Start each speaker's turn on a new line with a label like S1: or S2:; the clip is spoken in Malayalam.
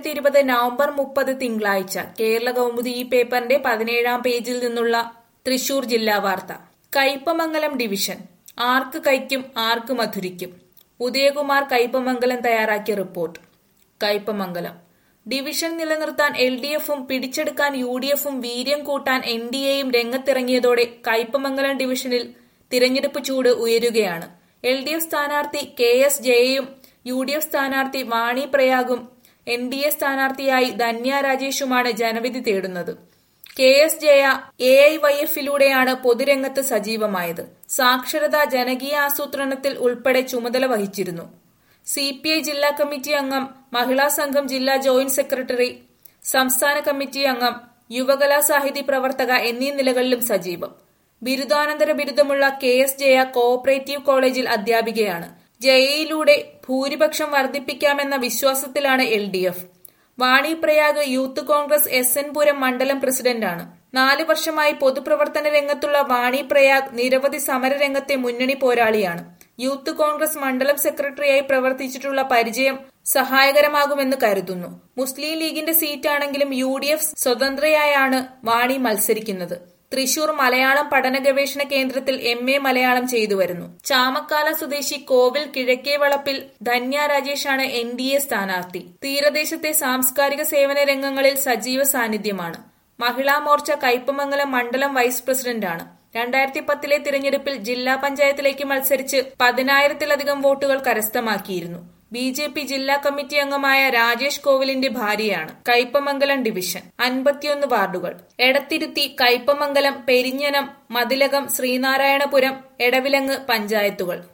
S1: രണ്ടായിരത്തി ഇരുപത് നവംബർ മുപ്പത് തിങ്കളാഴ്ച കേരള കൗമുദി ഈ പേപ്പറിന്റെ പതിനേഴാം പേജിൽ നിന്നുള്ള തൃശൂർ ജില്ലാ വാർത്ത കയ്പമംഗലം ഡിവിഷൻ ആർക്ക് കൈക്കും ആർക്ക് മധുരിക്കും ഉദയകുമാർ കയ്പമംഗലം തയ്യാറാക്കിയ റിപ്പോർട്ട് കയ്പമംഗലം ഡിവിഷൻ നിലനിർത്താൻ എൽ ഡി എഫും പിടിച്ചെടുക്കാൻ യു ഡി എഫും വീര്യം കൂട്ടാൻ എൻ ഡി എയും രംഗത്തിറങ്ങിയതോടെ കയ്പമംഗലം ഡിവിഷനിൽ തിരഞ്ഞെടുപ്പ് ചൂട് ഉയരുകയാണ് എൽ ഡി എഫ് സ്ഥാനാർത്ഥി കെ എസ് ജയയും യു ഡി എഫ് സ്ഥാനാർത്ഥി വാണി പ്രയാഗും എൻ ഡി എ സ്ഥാനാർത്ഥിയായി ധന്യ രാജേഷുമാണ് ജനവിധി തേടുന്നത് K S Jaya A I Y എഫിലൂടെയാണ് പൊതുരംഗത്ത് സജീവമായത് സാക്ഷരത ജനകീയ ആസൂത്രണത്തിൽ ഉൾപ്പെടെ ചുമതല വഹിച്ചിരുന്നു സി പി ഐ ജില്ലാ കമ്മിറ്റി അംഗം മഹിളാ സംഘം ജില്ലാ ജോയിന്റ് സെക്രട്ടറി സംസ്ഥാന കമ്മിറ്റി അംഗം യുവകലാ സാഹിതി പ്രവർത്തക എന്നീ നിലകളിലും സജീവം ബിരുദാനന്തര ബിരുദമുള്ള കെ എസ് ജയ കോഓപ്പറേറ്റീവ് കോളേജിൽ അധ്യാപികയാണ് ജയയിലൂടെ ഭൂരിപക്ഷം വർദ്ധിപ്പിക്കാമെന്ന വിശ്വാസത്തിലാണ് L D F Vani Prayag Youth Congress S N Puram മണ്ഡലം പ്രസിഡന്റാണ് നാല് വർഷമായി പൊതുപ്രവർത്തന രംഗത്തുള്ള വാണി പ്രയാഗ് നിരവധി സമരരംഗത്തെ മുന്നണി പോരാളിയാണ് യൂത്ത് കോൺഗ്രസ് മണ്ഡലം സെക്രട്ടറിയായി പ്രവർത്തിച്ചിട്ടുള്ള പരിചയം സഹായകരമാകുമെന്ന് കരുതുന്നു മുസ്ലിം ലീഗിന്റെ സീറ്റാണെങ്കിലും യു ഡി എഫ് സ്വതന്ത്രയായാണ് വാണി മത്സരിക്കുന്നത് തൃശൂർ മലയാളം പഠന ഗവേഷണ കേന്ദ്രത്തിൽ എം എ മലയാളം ചെയ്തു വരുന്നു ചാമക്കാല സ്വദേശി കോവിൽ കിഴക്കേ വളപ്പിൽ ധന്യ രാജേഷാണ് എൻ ഡി എ സ്ഥാനാർത്ഥി തീരദേശത്തെ സാംസ്കാരിക സേവന രംഗങ്ങളിൽ സജീവ സാന്നിധ്യമാണ് മഹിളാ മോർച്ച കയ്പമംഗലം മണ്ഡലം വൈസ് പ്രസിഡന്റാണ് രണ്ടായിരത്തി പത്തിലെ തിരഞ്ഞെടുപ്പിൽ ജില്ലാ പഞ്ചായത്തിലേക്ക് മത്സരിച്ച് പതിനായിരത്തിലധികം വോട്ടുകൾ കരസ്ഥമാക്കിയിരുന്നു ബി ജെ പി ജില്ലാ കമ്മിറ്റി അംഗമായ രാജേഷ് കോവിലിന്റെ ഭാര്യയാണ് കയ്പമംഗലം ഡിവിഷൻ അൻപത്തിയൊന്ന് വാർഡുകൾ എടത്തിരുത്തി കയ്പമംഗലം പെരിഞ്ഞനം മതിലകം ശ്രീനാരായണപുരം എടവിലങ്ങ് പഞ്ചായത്തുകൾ